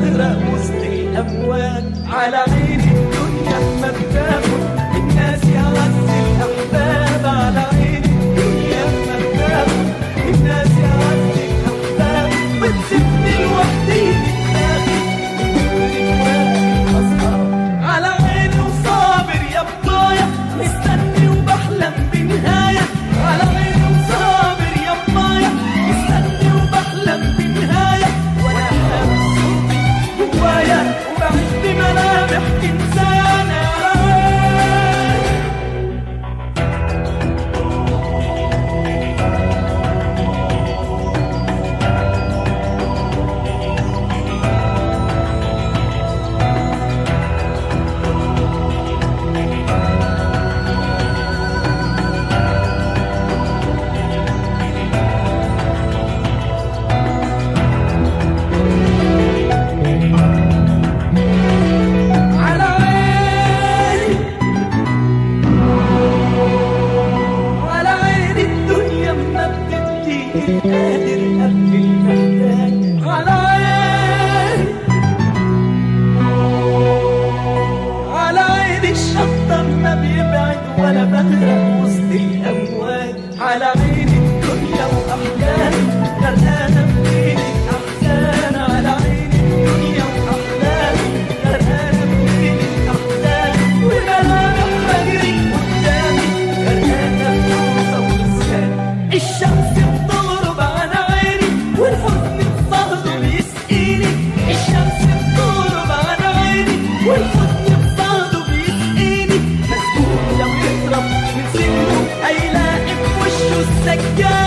بغرق وسط الأموال على عين الدنيا ما بتاخد الناس يا عز الأحباب على عين الدنيا ما بتاخد الناس يا عز الأحباب بتسيبني لوحدي على عيني وصابر يا بضايع مستني وبحلم بنهاية على عيني وصابر يا بضايع مستني وبحلم بنهاية وانا حابس صوتي جوايا وبعيش بملامح انسان على عيني على عيني على عيني الدنيا ما بتديني قادر أقفل محتاج على عيني على عيني الشطة ما بيبعد ولا بغرق وسط الأمواج على عيني الدنيا وأحلامي غرقانة بليلة أحزان على عيني الدنيا وأحلامي غرقانة بليلة أحزان وملامح بجري قدامي غرقانة بنوصة ونسيان الشمس بتغرب على عيني والحزن بفضله بيسقيني الشمس بتغرب على عيني والحزن بفضله بيسقيني مسكون لو يضرب من سجنه هيلاقي في وشه السجاد